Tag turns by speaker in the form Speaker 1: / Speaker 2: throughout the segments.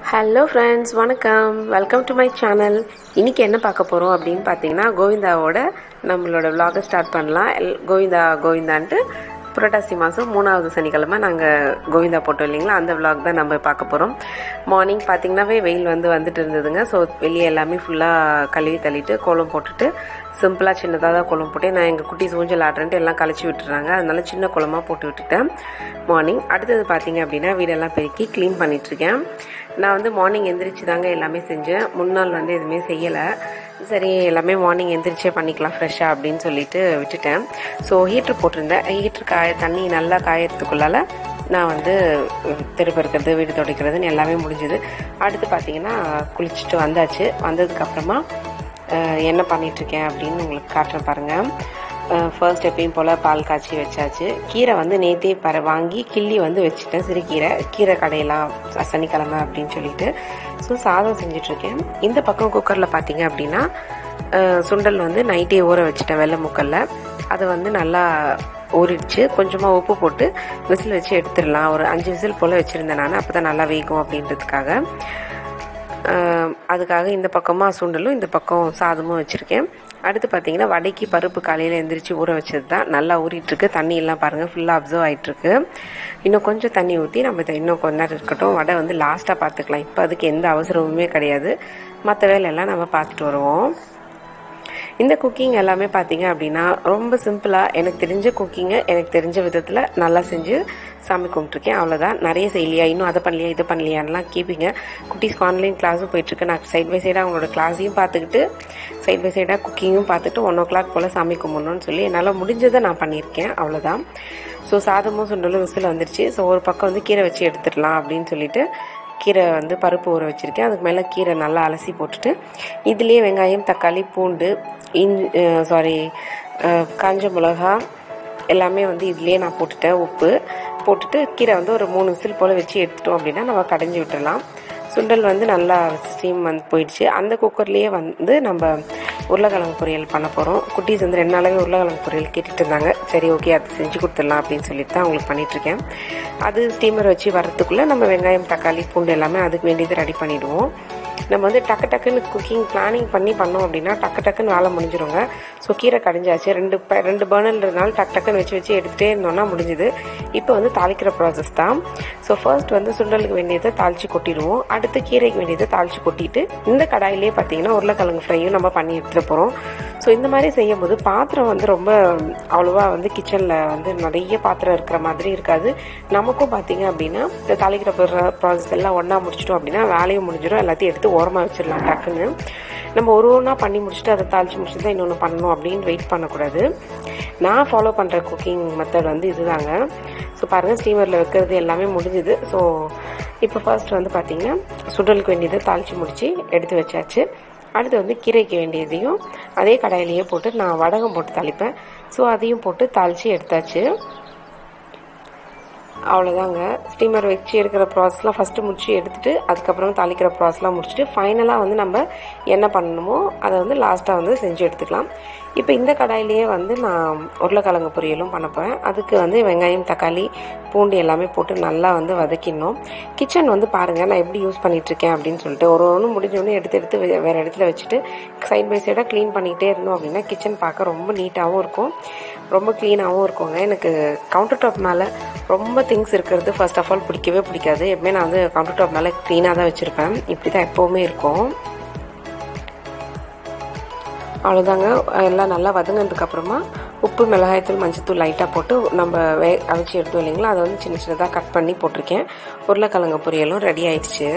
Speaker 1: hello friends வணக்கம் welcome to my channel இன்னைக்கு என்ன பார்க்க போகிறோம் அப்படின்னு பார்த்தீங்கன்னா கோவிந்தாவோட நம்மளோட vlog ஸ்டார்ட் பண்ணலாம் எல் கோவிந்தா கோவிந்தான்ட்டு புரட்டாசி மாதம் மூணாவது சனிக்கிழமை நாங்கள் கோவிந்தா போட்டோம் இல்லைங்களா அந்த vlog தான் நம்ம பார்க்க போகிறோம் மார்னிங் பார்த்தீங்கன்னாவே வெயில் வந்து வந்துட்டு இருந்ததுங்க ஸோ வெளியே எல்லாமே ஃபுல்லாக கழுவி தள்ளிட்டு கோலம் போட்டுட்டு சிம்பிளாக சின்னதாக தான் கோலம் போட்டு நான் எங்கள் குட்டி ஊஞ்சல் ஆடுறேன்ட்டு எல்லாம் கழிச்சு விட்டுறாங்க அதனால சின்ன கோலமாக போட்டு விட்டுட்டேன் மார்னிங் அடுத்தது பார்த்தீங்க அப்படின்னா வீடெல்லாம் பெருக்கி க்ளீன் பண்ணிகிட்ருக்கேன் நான் வந்து மார்னிங் எந்திரிச்சு தாங்க எல்லாமே செஞ்சேன் முன்னாள் வந்து எதுவுமே செய்யலை சரி எல்லாமே மார்னிங் எந்திரிச்சே பண்ணிக்கலாம் ஃப்ரெஷ்ஷாக அப்படின்னு சொல்லிட்டு விட்டுட்டேன் ஸோ ஹீட்ரு போட்டிருந்தேன் ஹீட்ரு காய தண்ணி நல்லா காயறதுக்குள்ளால நான் வந்து தெருப்பெருக்கிறது வீடு துடைக்கிறதுன்னு எல்லாமே முடிஞ்சுது அடுத்து பார்த்தீங்கன்னா குளிச்சுட்டு வந்தாச்சு வந்ததுக்கப்புறமா அஹ் என்ன பண்ணிகிட்ருக்கேன் அப்படின்னு உங்களுக்கு காட்டுறேன் பாருங்கள் ஃபர்ஸ்ட் எப்பயும் போல் பால் காய்ச்சி வச்சாச்சு கீரை வந்து நேற்றே பர வாங்கி கிள்ளி வந்து வச்சுட்டேன் சிறுகீரை கீரை கடையெல்லாம் ச- சனிக்கிழமை அப்படின்னு சொல்லிட்டு ஸோ சாதம் செஞ்சிட்ருக்கேன் இந்த பக்கம் குக்கரில் பார்த்தீங்க அப்படின்னா அஹ் சுண்டல் வந்து நைட்டே ஊற வச்சுட்டேன் வெள்ளை முக்கல்ல அதை வந்து நல்லா ஊறிடுச்சு கொஞ்சமாக உப்பு போட்டு விசில் வச்சு எடுத்துடலாம் ஒரு அஞ்சு விசில் போல் வச்சுருந்தேன் நான் அப்போ தான் நல்லா வேகும் அப்படின்றதுக்காக ஆஹ் அதுக்காக இந்த பக்கமாக சுண்டலும் இந்த பக்கம் சாதமும் வச்சுருக்கேன் அடுத்து பார்த்தீங்கன்னா வடைக்கு பருப்பு காலையில் எந்திரிச்சு ஊற வச்சது தான் நல்லா ஊறிட்டுருக்கு தண்ணி எல்லாம் பாருங்கள் ஃபுல்லாக அப்சர்வ் ஆகிட்டுருக்கு இன்னும் கொஞ்சம் தண்ணி ஊற்றி நம்ம இதை இன்னும் கொஞ்ச நேரம் இருக்கட்டும் வடை வந்து லாஸ்ட்டாக பார்த்துக்கலாம் இப்போ அதுக்கு எந்த அவசரமுமே கிடையாது மற்ற வேலையெல்லாம் நம்ம பார்த்துட்டு வருவோம் இந்த குக்கிங் எல்லாமே பார்த்தீங்க அப்படின்னா ரொம்ப சிம்பிளாக எனக்கு தெரிஞ்ச குக்கிங்கை எனக்கு தெரிஞ்ச விதத்தில் நல்லா செஞ்சு சாமி கும்பிட்ருக்கேன் அவ்வளோதான் நிறைய செய்யலையா இன்னும் அதை பண்ணலையா இது பண்ணலையான்லாம் கேட்பீங்க குட்டீஸ்க்கு ஆன்லைன் கிளாஸும் போயிட்டுருக்கு நான் சைட் பை சைடாக அவங்களோட கிளாஸையும் பார்த்துக்கிட்டு சைட் பை சைடாக குக்கிங்கும் பார்த்துட்டு ஒன் ஓ கிளாக் போல் சாமி கும்பிடணும்னு சொல்லி என்னால் முடிஞ்சதை நான் பண்ணியிருக்கேன் அவ்வளோதான் ஸோ சாதமும் சுண்டலும் விசில் வந்துருச்சு ஸோ ஒரு பக்கம் வந்து கீரை வச்சு எடுத்துடலாம் அப்படின்னு சொல்லிட்டு கீரை வந்து பருப்பு ஊற வச்சுருக்கேன் அதுக்கு மேலே கீரை நல்லா அலசி போட்டுட்டு இதுலேயே வெங்காயம் தக்காளி பூண்டு இன் சாரி காஞ்ச மிளகா எல்லாமே வந்து இதுலேயே நான் போட்டுட்டேன் உப்பு போட்டுட்டு கீரை வந்து ஒரு மூணு விசில் போல் வச்சு எடுத்துட்டோம் அப்படின்னா நம்ம கடைஞ்சி விட்டுறலாம் சுண்டல் வந்து நல்லா ஸ்டீம் வந்து போயிடுச்சு அந்த குக்கர்லேயே வந்து நம்ம உருளைக்கிழங்கு பொரியல் பண்ண போகிறோம் குட்டீஸ் வந்து ரெண்டு நாளாவே உருளைக்கிழங்கு பொரியல் கேட்டுட்டு இருந்தாங்க சரி ஓகே அது செஞ்சு கொடுத்துடலாம் அப்படின்னு சொல்லிட்டு தான் உங்களுக்கு பண்ணிகிட்ருக்கேன் அது ஸ்டீமர் வச்சு வரத்துக்குள்ளே நம்ம வெங்காயம் தக்காளி பூண்டு எல்லாமே அதுக்கு வேண்டியது ரெடி பண்ணிவிடுவோம் நம்ம வந்து டக்கு டக்குன்னு குக்கிங் பிளானிங் பண்ணி பண்ணோம் அப்படின்னா டக்கு டக்குன்னு வேலை முடிஞ்சிருங்க ஸோ கீரை கடைஞ்சாச்சு ரெண்டு ப- ரெண்டு பர்னர்ன்றதுனால டக்கு டக்குன்னு வச்சு வச்சு எடுத்துகிட்டே இருந்தோம்னா முடிஞ்சுது இப்போ வந்து தாளிக்கிற ப்ராசஸ் தான் ஸோ ஃபர்ஸ்ட் வந்து சுண்டலுக்கு வேண்டியதை தாளிச்சு கொட்டிடுவோம் அடுத்து கீரைக்கு வேண்டியதை தாளிச்சு கொட்டிட்டு இந்த கடாயிலே பார்த்தீங்கன்னா உருளைக்கிழங்கு ஃப்ரையும் நம்ம பண்ணி எடுத்துகிட்டு போகிறோம் ஸோ இந்த மாதிரி செய்யும்போது பாத்திரம் வந்து ரொம்ப அவ்வளோவா வந்து கிச்சனில் வந்து நிறைய பாத்திரம் இருக்கிற மாதிரி இருக்காது நமக்கும் பார்த்தீங்க அப்படின்னா இந்த தாளிக்கிற ப்ராசஸ் எல்லாம் ஒன்றா முடிச்சிட்டோம் அப்படின்னா வேலையும் முடிஞ்சிடும் எல்லாத்தையும் எடுத்து ஓரமாக வச்சிடலாம் டக்குன்னு நம்ம ஒரு ஒன்றா பண்ணி முடிச்சுட்டு அதை தாளிச்சு முடிச்சுட்டு தான் இன்னொன்று பண்ணணும் அப்படின்னு வெயிட் பண்ணக்கூடாது நான் ஃபாலோ பண்ணுற குக்கிங் மெத்தட் வந்து இதுதாங்க ஸோ பாருங்கள் ஸ்டீமரில் வைக்கிறது எல்லாமே முடிஞ்சுது ஸோ இப்போ ஃபர்ஸ்ட் வந்து பார்த்தீங்கன்னா சுடலுக்கு வேண்டியதை தாளித்து முடித்து எடுத்து வச்சாச்சு அடுத்து வந்து கீரைக்கு வேண்டியதையும் அதே கடாயிலேயே போட்டு நான் வடகம் போட்டு தாளிப்பேன் ஸோ அதையும் போட்டு தாளித்து எடுத்தாச்சு அவ்வளோதாங்க ஸ்டீமர் வச்சு எடுக்கிற ப்ராசஸ்லாம் ஃபஸ்ட்டு முடிச்சு எடுத்துட்டு அதுக்கப்புறம் தாளிக்கிற ப்ராசஸ்லாம் முடிச்சுட்டு ஃபைனலாக வந்து நம்ம என்ன பண்ணணுமோ அதை வந்து லாஸ்ட்டாக வந்து செஞ்சு எடுத்துக்கலாம் இப்போ இந்த கடாயிலேயே வந்து நான் உருளைக்கிழங்கு பொரியலும் பண்ண போகிறேன் அதுக்கு வந்து வெங்காயம் தக்காளி பூண்டு எல்லாமே போட்டு நல்லா வந்து வதக்கிடணும் கிச்சன் வந்து பாருங்கள் நான் எப்படி யூஸ் பண்ணிட்டு இருக்கேன் அப்படின்னு சொல்லிட்டு ஒரு ஒன்று முடிஞ்சோடனே எடுத்து எடுத்து வே- வேறு இடத்துல வச்சுட்டு சைட் பை சைடாக க்ளீன் பண்ணிகிட்டே இருந்தோம் அப்படின்னா கிச்சன் பார்க்க ரொம்ப நீட்டாகவும் இருக்கும் ரொம்ப க்ளீனாகவும் இருக்குங்க எனக்கு கவுண்டர் டாப் மேலே ரொம்ப திங்ஸ் இருக்கிறது ஃபர்ஸ்ட் ஆஃப் ஆல் பிடிக்கவே பிடிக்காது எப்பவுமே நான் வந்து கவுண்டர் டாப் மேலே க்ளீனாக தான் வச்சுருப்பேன் இப்படி தான் எப்போவுமே இருக்கும் அவ்வளோதாங்க எல்லாம் நல்லா வதங்கினதுக்கு அப்புறமா உப்பு மிளகாய்த்தூள் மஞ்சத்தூள் லைட்டாக போட்டு நம்ம வே அவிச்சு எடுத்தோம் இல்லைங்களா அதை வந்து சின்ன சின்னதாக கட் பண்ணி போட்டிருக்கேன் உருளைக்கிழங்கு பொரியலும் ரெடி ஆயிடுச்சு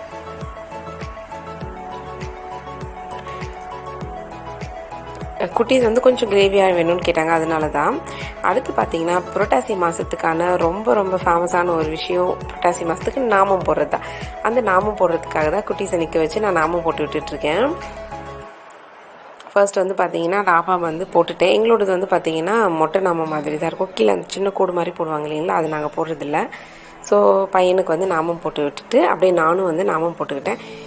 Speaker 1: குட்டீஸ் வந்து கொஞ்சம் கிரேவியாக வேணும்னு கேட்டாங்க அதனால தான் அடுத்து பார்த்தீங்கன்னா புரட்டாசி மாதத்துக்கான ரொம்ப ரொம்ப ஃபேமஸான ஒரு விஷயம் புரட்டாசி மாதத்துக்கு நாமம் போடுறது தான் அந்த நாமம் போடுறதுக்காக தான் குட்டீஸை நிற்க வச்சு நான் நாமம் போட்டு விட்டுட்ருக்கேன் ஃபர்ஸ்ட் வந்து பார்த்தீங்கன்னா லாபம் வந்து போட்டுட்டேன் எங்களோடது வந்து பார்த்தீங்கன்னா மொட்டை நாமம் மாதிரி தான் இருக்கும் கீழே அந்த சின்ன கூடு மாதிரி போடுவாங்க இல்லைங்களா அது நாங்கள் போடுறதில்ல ஸோ பையனுக்கு வந்து நாமம் போட்டு விட்டுட்டு அப்படியே நானும் வந்து நாமம் போட்டுக்கிட்டேன்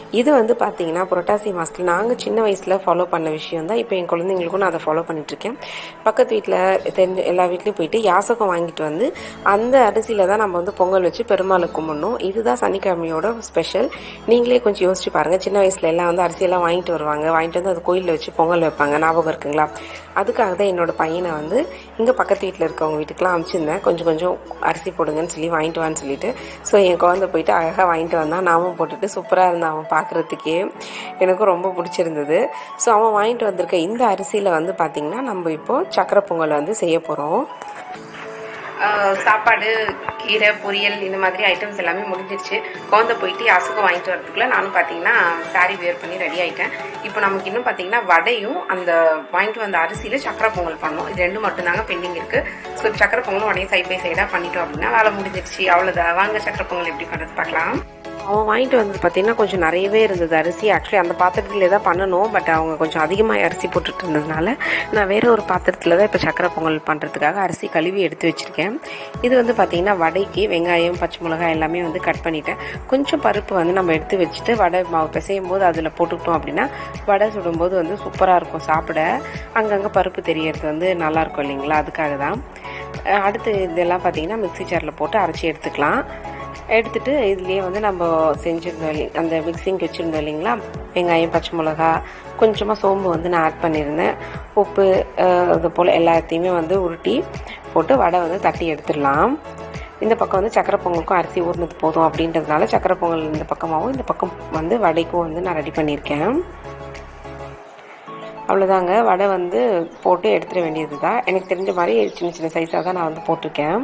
Speaker 1: இது வந்து பார்த்தீங்கன்னா புரட்டாசி மாதத்தில் நாங்கள் சின்ன வயசில் ஃபாலோ பண்ண விஷயம் தான் இப்போ என் குழந்தைங்களுக்கும் நான் அதை ஃபாலோ பண்ணிட்டுருக்கேன் பக்கத்து வீட்டில் தெரிஞ்ச எல்லா வீட்லேயும் போயிட்டு யாசகம் வாங்கிட்டு வந்து அந்த அரிசியில் தான் நம்ம வந்து பொங்கல் வச்சு பெருமாளை கும்பிடணும் இதுதான் சனிக்கிழமையோட ஸ்பெஷல் நீங்களே கொஞ்சம் யோசிச்சு பாருங்கள் சின்ன வயசில் எல்லாம் வந்து அரிசியெல்லாம் வாங்கிட்டு வருவாங்க வாங்கிட்டு வந்து அது கோயிலில் வச்சு பொங்கல் வைப்பாங்க ஞாபகம் இருக்குங்களா அதுக்காக தான் என்னோட பையனை வந்து இங்கே பக்கத்து வீட்டில் இருக்கவங்க வீட்டுக்குலாம் அனுப்பிச்சிருந்தேன் கொஞ்சம் கொஞ்சம் அரிசி போடுங்கன்னு சொல்லி வாங்கிட்டு வான்னு சொல்லிட்டு ஸோ என் குழந்தை போயிட்டு அழகாக வாங்கிட்டு வந்தான் நாமும் போட்டுட்டு சூப்பராக இருந்தான் அவன் பார்க்குறதுக்கே எனக்கும் ரொம்ப பிடிச்சிருந்தது ஸோ அவன் வாங்கிட்டு வந்திருக்க இந்த அரிசியில் வந்து பார்த்திங்கன்னா நம்ம இப்போது சக்கரை பொங்கல் வந்து செய்ய போகிறோம் சாப்பாடு கீரை பொரியல் இந்த மாதிரி ஐட்டம்ஸ் எல்லாமே முடிஞ்சிருச்சு குழந்தை போயிட்டு அசுகம் வாங்கிட்டு வரதுக்குள்ள நானும் பார்த்தீங்கன்னா சாரி வேர் பண்ணி ரெடி ஆகிட்டேன் இப்போ நமக்கு இன்னும் பார்த்தீங்கன்னா வடையும் அந்த வாங்கிட்டு வந்த அரிசியில் சக்கரை பொங்கல் பண்ணோம் இது ரெண்டு மட்டும்தாங்க பெண்டிங் இருக்குது ஸோ சக்கரை பொங்கலும் உடனே சைட் பை சைடாக பண்ணிட்டோம் அப்படின்னா வேலை முடிஞ்சிருச்சு அவ்வளோதான் வாங்க சக்கரை பொங்கல் எப்படி பண்ணுறது பார்க்கலாம் அவன் வாங்கிட்டு வந்தது பார்த்தீங்கன்னா கொஞ்சம் நிறையவே இருந்தது அரிசி ஆக்சுவலி அந்த பாத்திரத்திலே தான் பண்ணணும் பட் அவங்க கொஞ்சம் அதிகமாக அரிசி போட்டுட்டு இருந்ததுனால நான் வேற ஒரு பாத்திரத்தில் தான் இப்போ சக்கரை பொங்கல் பண்ணுறதுக்காக அரிசி கழுவி எடுத்து வச்சுருக்கேன் இது வந்து பார்த்தீங்கன்னா வடைக்கு வெங்காயம் பச்சை மிளகாய் எல்லாமே வந்து கட் பண்ணிட்டேன் கொஞ்சம் பருப்பு வந்து நம்ம எடுத்து வச்சுட்டு வடை மாவு பிசையும் போது அதில் போட்டுக்கிட்டோம் அப்படின்னா வடை சுடும்போது வந்து சூப்பராக இருக்கும் சாப்பிட அங்கங்கே பருப்பு தெரியறது வந்து நல்லாயிருக்கும் இல்லைங்களா அதுக்காக தான் அடுத்து இதெல்லாம் பார்த்தீங்கன்னா மிக்சி ஜாரில் போட்டு அரைச்சி எடுத்துக்கலாம் எடுத்துட்டு இதுலேயே வந்து நம்ம செஞ்சுருந்தோம் இல்லைங்க அந்த மிக்சிங் வச்சுருந்தோம் இல்லைங்களா வெங்காயம் பச்சை மிளகா கொஞ்சமாக சோம்பு வந்து நான் ஆட் பண்ணியிருந்தேன் உப்பு அது போல் எல்லாத்தையுமே வந்து உருட்டி போட்டு வடை வந்து தட்டி எடுத்துடலாம் இந்த பக்கம் வந்து சக்கரை பொங்கலுக்கும் அரிசி ஊர்னது போதும் அப்படின்றதுனால சக்கரை பொங்கல் இந்த பக்கமாகவும் இந்த பக்கம் வந்து வடைக்கும் வந்து நான் ரெடி பண்ணியிருக்கேன் அவ்வளோதாங்க வடை வந்து போட்டு எடுத்துட வேண்டியது தான் எனக்கு தெரிஞ்ச மாதிரி சின்ன சின்ன சைஸாக தான் நான் வந்து போட்டிருக்கேன்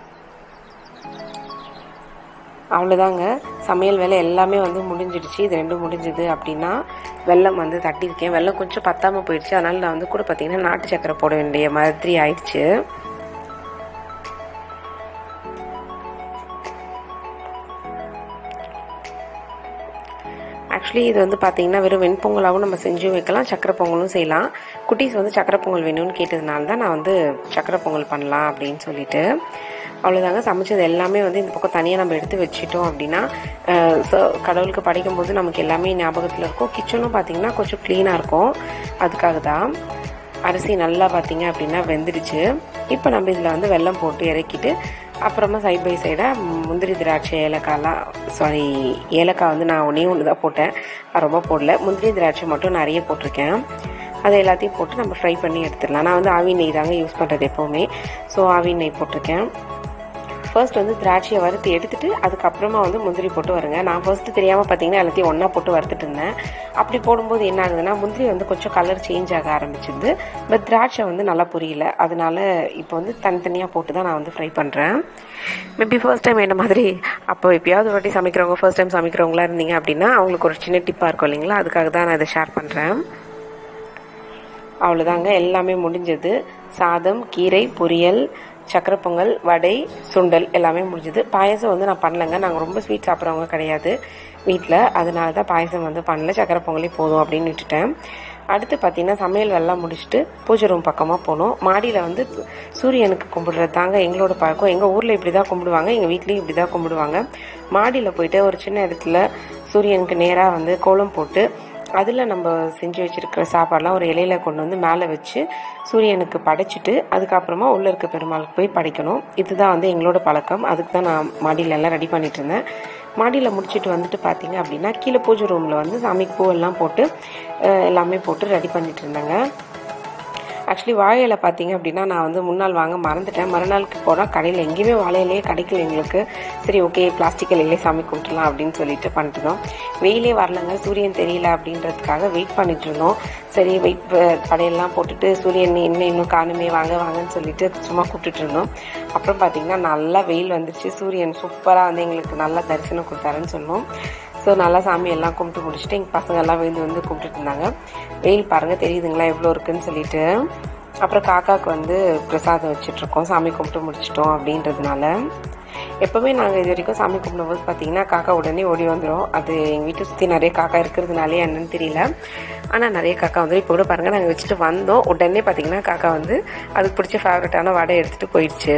Speaker 1: அவ்வளோதாங்க சமையல் வேலை எல்லாமே வந்து முடிஞ்சிடுச்சு இது ரெண்டும் முடிஞ்சுது அப்படின்னா வெள்ளம் வந்து தட்டியிருக்கேன் வெள்ளம் கொஞ்சம் பத்தாமல் போயிடுச்சு அதனால் நான் வந்து கூட பார்த்தீங்கன்னா நாட்டு சக்கரை போட வேண்டிய மாதிரி ஆயிடுச்சு ஆக்சுவலி இது வந்து பார்த்தீங்கன்னா வெறும் வெண்பொங்கலாகவும் நம்ம செஞ்சும் வைக்கலாம் சக்கரை பொங்கலும் செய்யலாம் குட்டீஸ் வந்து சக்கரை பொங்கல் வேணும்னு கேட்டதுனால தான் நான் வந்து சக்கரை பொங்கல் பண்ணலாம் அப்படின்னு சொல்லிட்டு அவ்வளோதாங்க சமைச்சது எல்லாமே வந்து இந்த பக்கம் தனியாக நம்ம எடுத்து வச்சுட்டோம் அப்படின்னா கடவுளுக்கு படைக்கும்போது நமக்கு எல்லாமே ஞாபகத்தில் இருக்கும் கிச்சனும் பார்த்திங்கன்னா கொஞ்சம் க்ளீனாக இருக்கும் அதுக்காக தான் அரிசி நல்லா பார்த்தீங்க அப்படின்னா வெந்துடுச்சு இப்போ நம்ம இதில் வந்து வெல்லம் போட்டு இறக்கிட்டு அப்புறமா சைட் பை சைடாக முந்திரி திராட்சை ஏலக்காய்லாம் சாரி ஏலக்காய் வந்து நான் ஒன்றே ஒன்று தான் போட்டேன் ரொம்ப போடல முந்திரி திராட்சை மட்டும் நிறைய போட்டிருக்கேன் அதை எல்லாத்தையும் போட்டு நம்ம ஃப்ரை பண்ணி எடுத்துடலாம் நான் வந்து ஆவி நெய் தாங்க யூஸ் பண்ணுறது எப்போவுமே ஸோ ஆவி நெய் போட்டிருக்கேன் ஃபர்ஸ்ட் வந்து திராட்சையை வறுத்து எடுத்துட்டு அதுக்கப்புறமா வந்து முந்திரி போட்டு வருங்க நான் ஃபர்ஸ்ட் தெரியாமல் பார்த்தீங்கன்னா எல்லாத்தையும் ஒன்றா போட்டு வறுத்துட்டு இருந்தேன் அப்படி போடும்போது என்ன ஆகுதுன்னா முந்திரி வந்து கொஞ்சம் கலர் சேஞ்ச் ஆக ஆரம்பிச்சிருது பட் திராட்சை வந்து நல்லா புரியல அதனால இப்போ வந்து தனித்தனியாக போட்டு தான் நான் வந்து ஃப்ரை பண்ணுறேன் மேபி ஃபர்ஸ்ட் டைம் என்ன மாதிரி அப்போ எப்பயாவது ஒரு வாட்டி சமைக்கிறவங்க ஃபர்ஸ்ட் டைம் சமைக்கிறவங்களா இருந்தீங்க அப்படின்னா அவங்களுக்கு ஒரு சின்ன டிப்பாக இருக்கும் இல்லைங்களா அதுக்காக தான் நான் இதை ஷேர் பண்ணுறேன் அவ்வளோதாங்க எல்லாமே முடிஞ்சது சாதம் கீரை பொரியல் சக்கரை பொங்கல் வடை சுண்டல் எல்லாமே முடிஞ்சுது பாயசம் வந்து நான் பண்ணலைங்க நாங்கள் ரொம்ப ஸ்வீட் சாப்பிட்றவங்க கிடையாது வீட்டில் அதனால தான் பாயசம் வந்து பண்ணல சக்கரை பொங்கலே போதும் அப்படின்னு விட்டுட்டேன் அடுத்து பார்த்தீங்கன்னா சமையல் வேலைலாம் முடிச்சுட்டு பூஜை ரூம் பக்கமாக போனோம் மாடியில் வந்து சூரியனுக்கு கும்பிடுறது தாங்க எங்களோட பழக்கம் எங்கள் ஊரில் இப்படி தான் கும்பிடுவாங்க எங்கள் வீட்லேயும் இப்படி தான் கும்பிடுவாங்க மாடியில் போயிட்டு ஒரு சின்ன இடத்துல சூரியனுக்கு நேராக வந்து கோலம் போட்டு அதில் நம்ம செஞ்சு வச்சுருக்கிற சாப்பாடெலாம் ஒரு இலையில கொண்டு வந்து மேலே வச்சு சூரியனுக்கு படைச்சிட்டு அதுக்கப்புறமா உள்ளே இருக்க பெருமாளுக்கு போய் படைக்கணும் இதுதான் வந்து எங்களோட பழக்கம் அதுக்கு தான் நான் மாடியில் எல்லாம் ரெடி பண்ணிட்டு இருந்தேன் மாடியில் முடிச்சுட்டு வந்துட்டு பார்த்தீங்க அப்படின்னா கீழே பூஜை ரூமில் வந்து சாமிக்கு பூவெல்லாம் போட்டு எல்லாமே போட்டு ரெடி பண்ணிட்டு இருந்தேங்க ஆக்சுவலி வாழை இலை பார்த்தீங்க அப்படின்னா நான் வந்து முன்னாள் வாங்க மறந்துட்டேன் மறுநாளுக்கு போனால் கடையில் எங்கேயுமே வாழை இலையே கிடைக்கல எங்களுக்கு சரி ஓகே பிளாஸ்டிக் இலையிலே சாமி கும்பிட்டுலாம் அப்படின்னு சொல்லிட்டு பண்ணிட்டுருந்தோம் வெயிலே வரலங்க சூரியன் தெரியல அப்படின்றதுக்காக வெயிட் பண்ணிட்டு இருந்தோம் சரி வெயிட் கடையெல்லாம் போட்டுட்டு சூரியன் இன்னும் இன்னும் காணுமே வாங்க வாங்கன்னு சொல்லிட்டு சும்மா கூப்பிட்டுட்டு இருந்தோம் அப்புறம் பார்த்தீங்கன்னா நல்லா வெயில் வந்துச்சு சூரியன் சூப்பராக வந்து எங்களுக்கு நல்லா தரிசனம் கொடுத்தாருன்னு சொல்லுவோம் ஸோ நல்லா சாமி எல்லாம் கும்பிட்டு முடிச்சுட்டு எங்கள் பசங்க எல்லாம் விழுந்து வந்து கும்பிட்டுட்டு இருந்தாங்க வெயில் பாருங்கள் தெரியுதுங்களா எவ்வளோ இருக்குன்னு சொல்லிட்டு அப்புறம் காக்காவுக்கு வந்து பிரசாதம் வச்சிட்ருக்கோம் சாமி கும்பிட்டு முடிச்சிட்டோம் அப்படின்றதுனால எப்போவுமே நாங்கள் இது வரைக்கும் சாமி கும்பிடும்போது பார்த்தீங்கன்னா காக்கா உடனே ஓடி வந்துடும் அது எங்கள் வீட்டை சுற்றி நிறைய காக்கா இருக்கிறதுனாலே என்னன்னு தெரியல ஆனால் நிறைய காக்கா வந்துடும் இப்போ கூட பாருங்கள் நாங்கள் வச்சுட்டு வந்தோம் உடனே பார்த்தீங்கன்னா காக்கா வந்து அதுக்கு பிடிச்ச ஃபேவரட்டான வடை எடுத்துகிட்டு போயிடுச்சு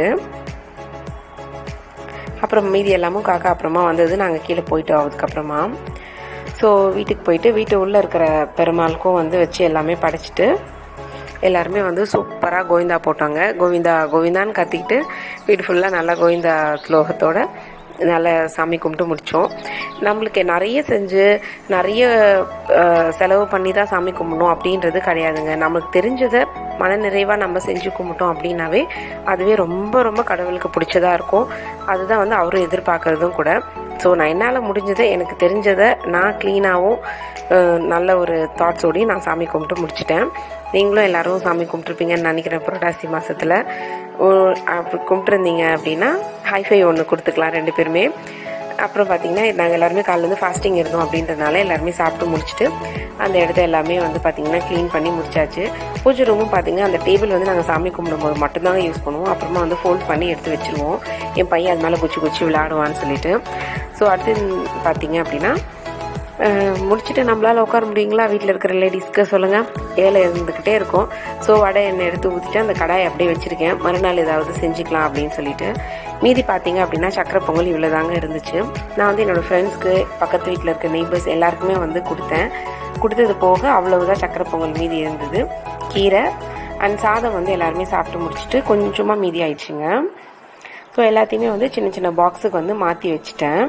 Speaker 1: அப்புறம் மீதி எல்லாமும் காக்கா அப்புறமா வந்தது நாங்கள் கீழே போயிட்டோம் அதுக்கப்புறமா ஸோ வீட்டுக்கு போயிட்டு வீட்டு உள்ளே இருக்கிற பெருமாளுக்கும் வந்து வச்சு எல்லாமே படைச்சிட்டு எல்லாருமே வந்து சூப்பராக கோவிந்தா போட்டாங்க கோவிந்தா கோவிந்தான்னு கத்திக்கிட்டு வீடு ஃபுல்லாக நல்லா கோவிந்தா ஸ்லோகத்தோட நல்லா சாமி கும்பிட்டு முடித்தோம் நம்மளுக்கு நிறைய செஞ்சு நிறைய அஹ், செலவு பண்ணி தான் சாமி கும்பிடணும் அப்படின்றது கிடையாதுங்க நமக்கு தெரிஞ்சதை மனநிறைவாக நம்ம செஞ்சு கும்பிட்டோம் அப்படின்னாவே அதுவே ரொம்ப ரொம்ப கடவுளுக்கு பிடிச்சதா இருக்கும் அதுதான் வந்து அவரும் எதிர்பார்க்கறதும் கூட ஸோ நான் என்னால் முடிஞ்சதை எனக்கு தெரிஞ்சதை நான் க்ளீனாகவும் நல்ல ஒரு தாட்ஸோடையும் நான் சாமி கும்பிட்டு முடிச்சிட்டேன் நீங்களும் எல்லாரும் சாமி கும்பிட்ருப்பீங்கன்னு நினைக்கிறேன் புரட்டாசி மாதத்தில் அப்படி கும்பிட்ருந்தீங்க அப்படின்னா ஹைஃபை ஒன்று கொடுத்துக்கலாம் ரெண்டு பேருமே அப்புறம் பார்த்தீங்கன்னா நாங்கள் எல்லாருமே காலையிலேருந்து ஃபாஸ்டிங் இருந்தோம் அப்படின்றதுனால எல்லாருமே சாப்பிட்டு முடிச்சுட்டு அந்த இடத்த எல்லாமே வந்து பார்த்தீங்கன்னா க்ளீன் பண்ணி முடிச்சாச்சு பூஜை ரூமும் பார்த்தீங்கன்னா அந்த டேபிள் வந்து நாங்கள் சாமி கும்பிடும்போது மட்டும்தாங்க யூஸ் பண்ணுவோம் அப்புறமா வந்து ஃபோல்ட் பண்ணி எடுத்து வச்சிருவோம் என் பையன் அது மேலே குச்சி குச்சி விளையாடுவான்னு சொல்லிட்டு ஸோ அடுத்து பார்த்தீங்க அப்படின்னா அஹ், முடிச்சுட்டு நம்மளால உட்கார முடியுங்களா வீட்டில் இருக்கிற லேடிஸ்க்கு சொல்லுங்கள் வேலை இருந்துக்கிட்டே இருக்கும் ஸோ வடை எண்ணெய் எடுத்து ஊற்றிட்டு அந்த கடாயை அப்படியே வச்சுருக்கேன் மறுநாள் ஏதாவது செஞ்சுக்கலாம் அப்படின்னு சொல்லிட்டு மீதி பார்த்தீங்க அப்படின்னா சக்கரை பொங்கல் இவ்வளோ தாங்க இருந்துச்சு நான் வந்து என்னோடய ஃப்ரெண்ட்ஸ்க்கு பக்கத்து வீட்டில் இருக்க நெய்பர்ஸ் எல்லாருக்குமே வந்து கொடுத்தேன் கொடுத்தது போக அவ்வளவுதான் சக்கரை பொங்கல் மீதி இருந்தது கீரை அண்ட் சாதம் வந்து எல்லாருமே சாப்பிட்டு முடிச்சுட்டு கொஞ்சமாக மீதி ஆயிடுச்சுங்க ஸோ எல்லாத்தையுமே வந்து சின்ன சின்ன பாக்ஸுக்கு வந்து மாற்றி வச்சுட்டேன்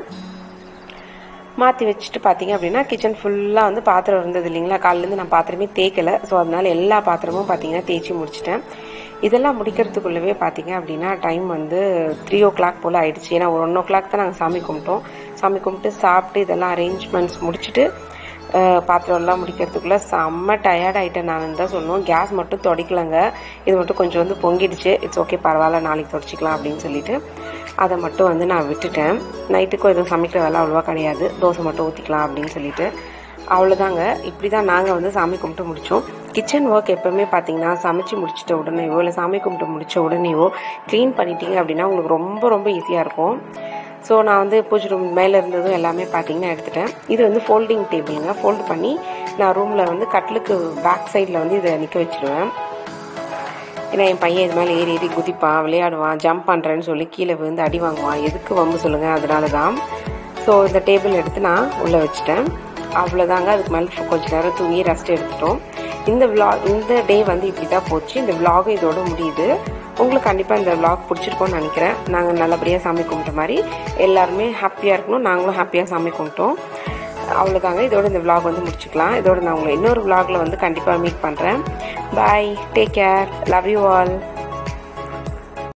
Speaker 1: மாற்றி வச்சுட்டு பார்த்தீங்க அப்படின்னா கிச்சன் ஃபுல்லாக வந்து பாத்திரம் இருந்தது இல்லைங்களா காலிலேருந்து நான் பாத்திரமே தேய்க்கலை ஸோ அதனால எல்லா பாத்திரமும் பார்த்தீங்கன்னா தேய்ச்சி முடிச்சிட்டேன் இதெல்லாம் முடிக்கிறதுக்குள்ளவே பார்த்தீங்க அப்படின்னா டைம் வந்து த்ரீ ஓ கிளாக் போல் ஆயிடுச்சு ஏன்னா ஒரு ஒன் ஓ கிளாக் தான் நாங்கள் சாமி கும்பிட்டோம் சாமி கும்பிட்டு சாப்பிட்டு இதெல்லாம் அரேஞ்ச்மெண்ட்ஸ் முடிச்சுட்டு அஹ், பாத்திரம் எல்லாம் முடிக்கிறதுக்குள்ள செம்ம டயர்ட் ஆயிட்டேன் நான் தான் சொல்லணும் கேஸ் மட்டும் துடைக்கலங்க இது மட்டும் கொஞ்சம் வந்து பொங்கிடுச்சு இட்ஸ் ஓகே பரவாயில்ல நாளைக்கு துடைச்சிக்கலாம் அப்படின்னு சொல்லிட்டு அதை மட்டும் வந்து நான் விட்டுட்டேன் நைட்டுக்கும் எதுவும் சமைக்கிற வேலை அவ்வளோவா கிடையாது தோசை மட்டும் ஊற்றிக்கலாம் அப்படின்னு சொல்லிட்டு அவ்வளோதாங்க இப்படி தான் நாங்கள் வந்து சாமி கும்பிட்டு முடித்தோம் கிச்சன் ஒர்க் எப்போவுமே பார்த்தீங்கன்னா சமைச்சு முடிச்சிட்ட உடனேவோ இல்லை சாமி கும்பிட்டு முடிச்ச உடனேவோ க்ளீன் பண்ணிட்டீங்க அப்படின்னா உங்களுக்கு ரொம்ப ரொம்ப ஈஸியாக இருக்கும் ஸோ நான் வந்து பூஜை ரூம் மேலே இருந்ததும் எல்லாமே பார்த்தீங்கன்னா எடுத்துட்டேன் இது வந்து ஃபோல்டிங் டேபிளுங்க ஃபோல்டு பண்ணி நான் ரூமில் வந்து கட்டிலுக்கு பேக் சைடில் வந்து இதை நிற்க வச்சிருவேன் ஏன்னா என் பையன் இது மேலே ஏறி ஏறி குதிப்பான் விளையாடுவான் ஜம்ப் பண்ணுறேன்னு சொல்லி கீழே விழுந்து அடி வாங்குவான் எதுக்கு வம்பு சொல்லுங்கள் அதனால தான் ஸோ இந்த டேபிள் எடுத்து நான் உள்ளே வச்சுட்டேன் அவ்வளோதாங்க அதுக்கு மேலே கொஞ்ச நேரம் தூங்கி ரெஸ்ட் எடுத்துட்டோம் இந்த vlog இந்த டே வந்து இப்படி தான் போச்சு இந்த vlog இதோட முடியுது உங்களுக்கு கண்டிப்பாக இந்த vlog பிடிச்சிருக்கோன்னு நினைக்கிறேன் நாங்கள் நல்லபடியாக சாமி கும்பிட்ட மாதிரி எல்லாருமே ஹாப்பியாக இருக்கணும் நாங்களும் ஹாப்பியாக சாமி கும்பிட்டோம் அவ்வளோதாங்க இதோட இந்த vlog வந்து முடிச்சுக்கலாம் இதோட நான் உங்களை இன்னொரு vlogல வந்து கண்டிப்பாக மீட் பண்ணுறேன் bye take care love you all